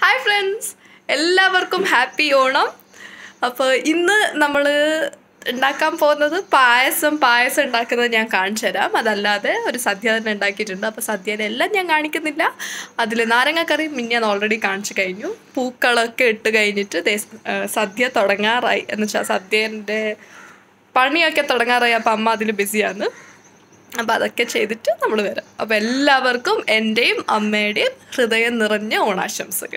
Hi friends എല്ലാവർക്കും happy Onam അപ്പോൾ ഇന്ന് നമ്മൾ ഉണ്ടാക്കാൻ പോകുന്നത് പായസം പായസം ഉണ്ടാക്കുന്നത് ഞാൻ കാണിച്ചു തരാം അതല്ലാതെ ഒരു സദ്യ തന്നെ ഉണ്ടാക്കിയിട്ടുണ്ട് അപ്പോൾ സദ്യയുടെ എല്ലാം ഞാൻ കാണിക്കുന്നില്ല അതിൽ നാരങ്ങക്കറി മിഞ്ഞാൻ ഓൾറെഡി കാണിച്ചു കഴിഞ്ഞു പൂക്കളൊക്കെ ഇട്ട് കഴിഞ്ഞിട്ട് ദേ ആ, സദ്യ തുടങ്ങാറായി എന്ന് വെച്ചാൽ സദ്യേൻ്റെ പണിയൊക്കെ തുടങ്ങാറായി അപ്പോൾ അമ്മ അതിൽ ബിസിയാണ് അപ്പോൾ അതൊക്കെ ചെയ്തിട്ട് നമ്മൾ വരാം അപ്പോൾ എല്ലാവർക്കും എൻ്റെയും അമ്മയുടെയും ഹൃദയം നിറഞ്ഞ ഓണാശംസകൾ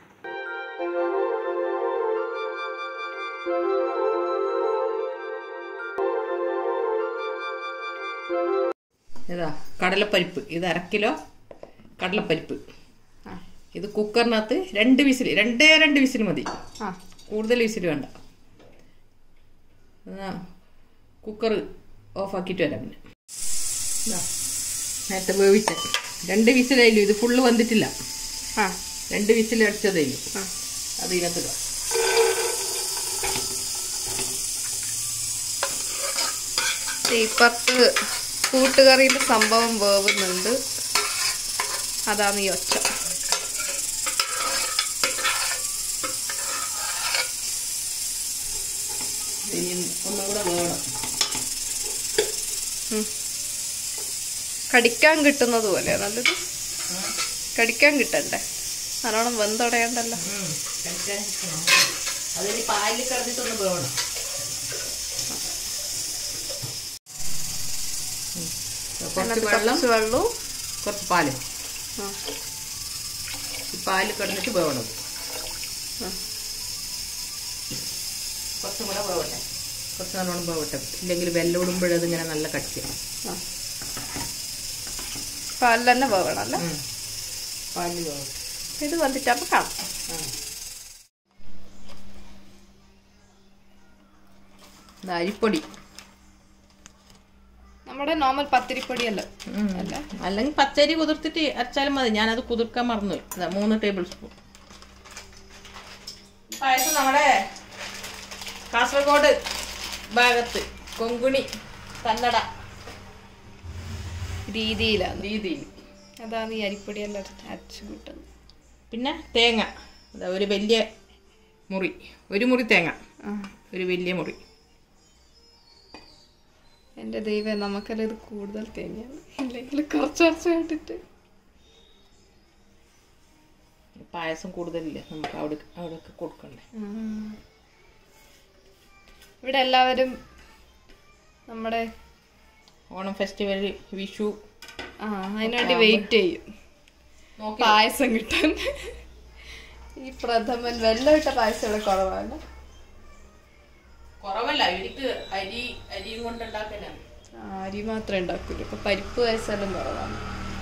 ഇതാ കടലപ്പരിപ്പ് ഇത് അര കിലോ കടലപ്പരിപ്പ് ഇത് കുക്കറിനകത്ത് രണ്ട് വിസിൽ രണ്ടേ രണ്ട് വിസിൽ മതി ആ കൂടുതൽ വിസിൽ വേണ്ട എന്നാ കുക്കർ ഓഫാക്കിയിട്ട് വരാം പിന്നെ ഇതാ, നേരത്തെ വേവിച്ച രണ്ട് വിസിലായില്ലോ ഇത് ഫുള്ള് വന്നിട്ടില്ല ആ രണ്ട് വിസിൽ അടിച്ചതേലു ആ. അത് ഇതിനകത്ത് ഇടാം. ഇപ്പുറത്ത് കൂട്ടുകറിയിൽ സംഭവം വേവുന്നുണ്ട് അതാണ് ഈ ഒച്ച ഇനി ഒന്നും കൂടെ വേണം കടിക്കാൻ കിട്ടുന്നത് പോലെ നല്ലത് കടിക്കാൻ കിട്ടണ്ടേ നല്ലോണം വെന്തുടയണ്ടല്ലോ ഉം, കഴിക്കാൻ ഇഷ്ടമാണ്. അതിന് പാലിൽ കിടന്നിട്ടൊന്ന് വേണം ഉം. കുറച്ച് അതിനകത്ത് വെള്ളം കുറച്ച് വെള്ളവും കുറച്ച് പാല് ആ, ഈ പാല് കിടന്നിട്ട് വേവണം ആ. കുറച്ചും കൂടെ വേവട്ടെ കുറച്ച് നല്ലോണം വേവട്ടെ ഇല്ലെങ്കിൽ വെള്ളം ഇടുമ്പോഴത് ഇങ്ങനെ നല്ല കട്ടിയാണ് ആ. പാലിൽ തന്നെ വേവണം അല്ലേ പാല് വേവട്ടെ ഇത് വന്നിട്ടപ്പോൾ കാണാം ആ. ഇത് അരിപ്പൊടി നമ്മുടെ നോർമൽ പത്തിരിപ്പൊടിയല്ല അല്ല അല്ലെങ്കിൽ പച്ചരി കുതിർത്തിട്ട് അരച്ചാലും മതി ഞാനത് കുതിർക്കാൻ മറന്നു അതാ മൂന്ന് ടേബിൾ സ്പൂൺ പായസം നമ്മുടെ കാസർഗോഡ് ഭാഗത്ത് കൊങ്കുണി കന്നഡ രീതിയിലാണ് രീതിയിൽ അതാണ് ഈ അരിപ്പൊടിയെല്ലാം അരച്ചു കൂട്ടുന്നത് പിന്നെ തേങ്ങ അതാ ഒരു വലിയ മുറി ഒരു മുറി തേങ്ങ ആ ഒരു വലിയ മുറി എൻ്റെ ദൈവം നമുക്കെല്ലാം ഇത് കൂടുതൽ തേങ്ങയാണ് ഇല്ലെങ്കിൽ കുറച്ച് കുറച്ച് കേട്ടിട്ട് പായസം കൂടുതലില്ല നമുക്ക് അവിടെ അവിടെയൊക്കെ കൊടുക്കണ്ടേ ഇവിടെ എല്ലാവരും നമ്മുടെ ഓണം ഫെസ്റ്റിവൽ വിഷു ആ അതിനുവേണ്ടി വെയിറ്റ് ചെയ്യും നോക്കി പായസം കിട്ടാൻ ഈ പ്രഥമൻ വെള്ളം ഇട്ട പായസം ഇവിടെ കുറവാണ് കുറവല്ല എനിക്ക് അരി അരിയും കൊണ്ട് ഉണ്ടാക്കലാണ് ആ, അരി മാത്രമേ ഉണ്ടാക്കൂല ഇപ്പൊ പരിപ്പ് പായസമെല്ലാം കുറവാണ്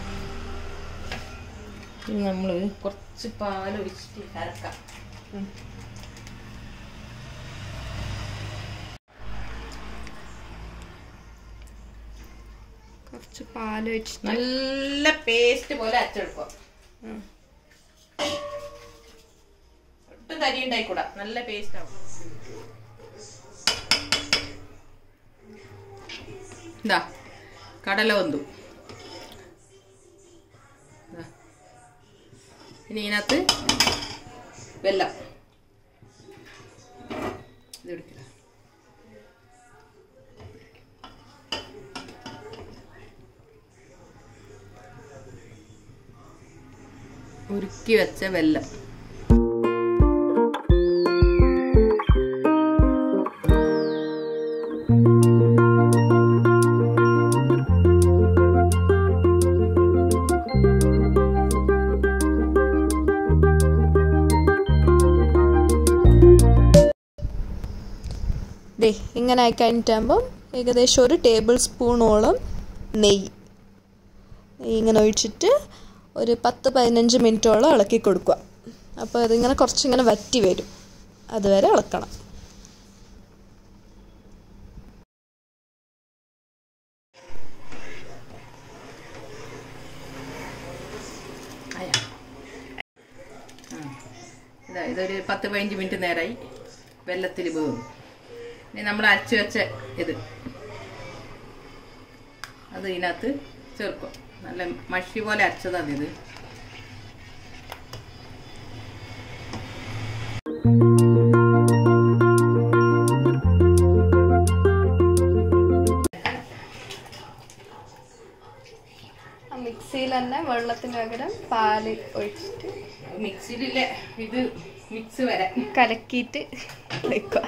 നമ്മൾ കുറച്ച് പാൽ ഒഴിച്ചിട്ട് അരക്കാം ഉം. കുറച്ച് പാല് വെച്ചിട്ട് നല്ല പേസ്റ്റ് പോലെ അരച്ചെടുക്കുക ഉം. ഒട്ടും തരി ഉണ്ടായിക്കൂടാ നല്ല പേസ്റ്റ് ആവും ഇതാ കടല വന്നു ദാ. ഇനി ഇതിനകത്ത് വെള്ളം ഇത് എടുക്കുക ഉരുക്കി വെച്ച വെള്ളം ദേ ഇങ്ങനെ ആയി കഴിഞ്ഞിട്ടാകുമ്പം ഏകദേശം ഒരു ടേബിൾ സ്പൂണോളം നെയ്യ് നെയ്യ് ഇങ്ങനെ ഒഴിച്ചിട്ട് ഒരു പത്ത് പതിനഞ്ച് മിനിറ്റോളം ഇളക്കി കൊടുക്കുക അപ്പോൾ അതിങ്ങനെ കുറച്ചിങ്ങനെ വറ്റി വരും അതുവരെ ഇളക്കണം അയാ. ആ. ഇതാ ഇതൊരു പത്ത് പതിനഞ്ച് മിനിറ്റ് നേരമായി വെള്ളത്തിൽ വേവും ഇനി നമ്മൾ അരച്ചു വെച്ച ഇത് അത് ഇതിനകത്ത് ചേർക്കും നല്ല മഷി പോലെ അരച്ചതാണ് ഇത് വെള്ളത്തിന് പകരം പാല് ഒഴിച്ചിട്ട് മിക്സിയിലെ ഇത് മിക്സ് വരാൻ കലക്കിയിട്ട് വെക്കുക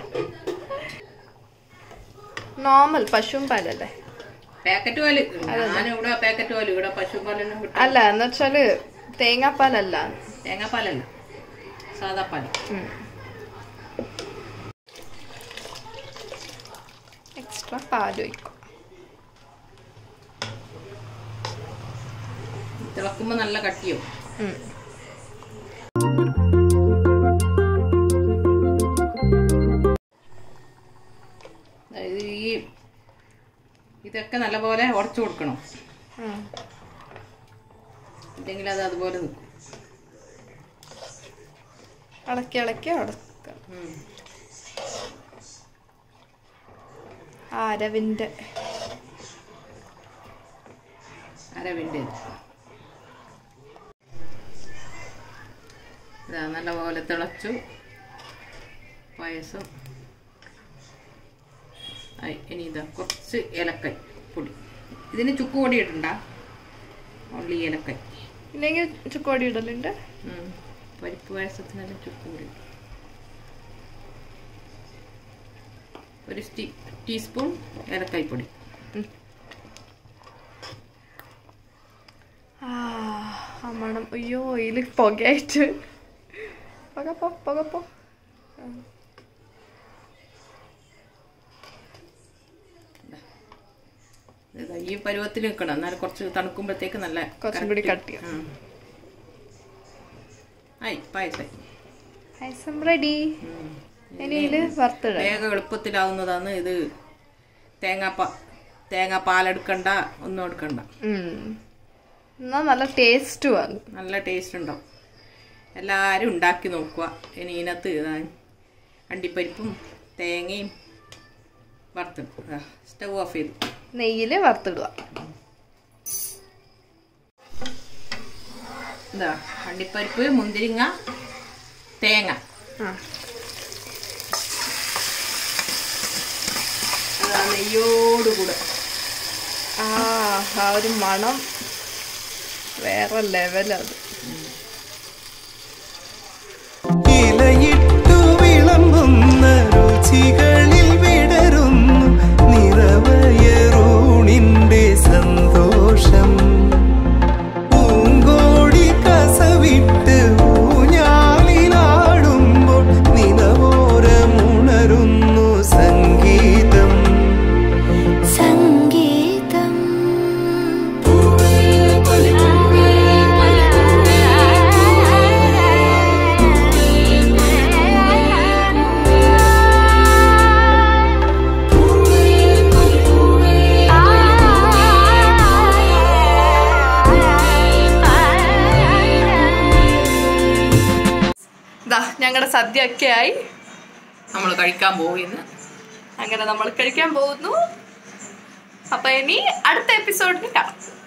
നോർമൽ പശുവും പാലല്ലേ പാക്കറ്റ് പാല് ഞാനിവിടെ പാക്കറ്റ് പാല് ഇവിടെ പശു പാലെല്ലാം കിട്ടും അല്ല എന്ന് വെച്ചാല് തേങ്ങാപ്പാലല്ല തേങ്ങാപ്പാലല്ല സാദാ പാല് എക്സ്ട്രാ പാൽ ഒഴിക്കും തിളക്കുമ്പോ നല്ല കട്ടിയോ ഉം. അതായത് ഈ ഇതൊക്കെ നല്ലപോലെ ഉടച്ചു കൊടുക്കണം ഉം. ഇല്ലെങ്കിൽ അത് അതുപോലെ നിൽക്കും ഇളക്കി ഇളക്കി അടക്കുക ഉം. അരവിന്റെ അരവിൻ്റെ ഇതാ നല്ലപോലെ തിളച്ചു പായസം ആയി ഇനി ഇതാ കുറച്ച് ഏലക്കായ് പൊടി ഇതിന് ചുക്ക് പൊടി ഇടണ്ട ഓൺലി ഏലക്കായ് ഇല്ലെങ്കിൽ ചുക്കോടി ഇടലുണ്ട് ഉം. പരിപ്പ് പായസത്തിനെല്ലാം ചുക്ക് പൊടി ഇടും. ഒരു ടീ ടീസ്പൂൺ ഏലക്കായ് പൊടി ആ ആ മണം അയ്യോ ഇതിൽ പുകയായിട്ട് പുകപ്പോ പുകപ്പോ ഇതാ ഈ പരുവത്തിൽ നിൽക്കണം എന്നാൽ കുറച്ച് തണുക്കുമ്പോഴത്തേക്ക് നല്ല കുറച്ചും കൂടി correct. കട്ടിയാ. ഉം. ആയി പായസം പായസം റെഡി ഇനി ഇതില് വറുത്തിട വേഗം എളുപ്പത്തിലാവുന്നതാണ് ഇത് തേങ്ങാപ്പാ തേങ്ങാ പാലെടുക്കണ്ട ഒന്നും എടുക്കണ്ട എന്നാ നല്ല ടേസ്റ്റും ആണ് നല്ല ടേസ്റ്റ് ഉണ്ടാവും എല്ലാവരും ഉണ്ടാക്കി നോക്കുക ഇനി ഇതിനകത്ത് ഇതാ അണ്ടിപ്പരിപ്പും തേങ്ങയും വറുത്തിടും സ്റ്റവ് ഓഫ് ചെയ്തു നെയ്യില് വറുത്തിടുക ഇതാ അണ്ടിപ്പരിപ്പ് മുന്തിരിങ്ങ തേങ്ങ ആ അതാ നെയ്യോടുകൂടെ ആ ആ ഒരു മണം വേറെ ലെവലത് ഇലയിട്ടു വിളമ്പുന്ന രുചികളിൽ വിടരുന്നു നിറവയറൂണിന്റെ സന്തോഷം പൂങ്കോടി കസവിട്ട് ഊഞ്ഞാലിലാടുമ്പോൾ നിലവോരമുണരുന്നു സംഗീതം സംഗീതം ഇതാ ഞങ്ങളുടെ സദ്യ ഒക്കെ ആയി നമ്മൾ കഴിക്കാൻ പോയിന്ന് അങ്ങനെ നമ്മൾ കഴിക്കാൻ പോകുന്നു അപ്പൊ ഇനി അടുത്ത എപ്പിസോഡിൽ കാണാം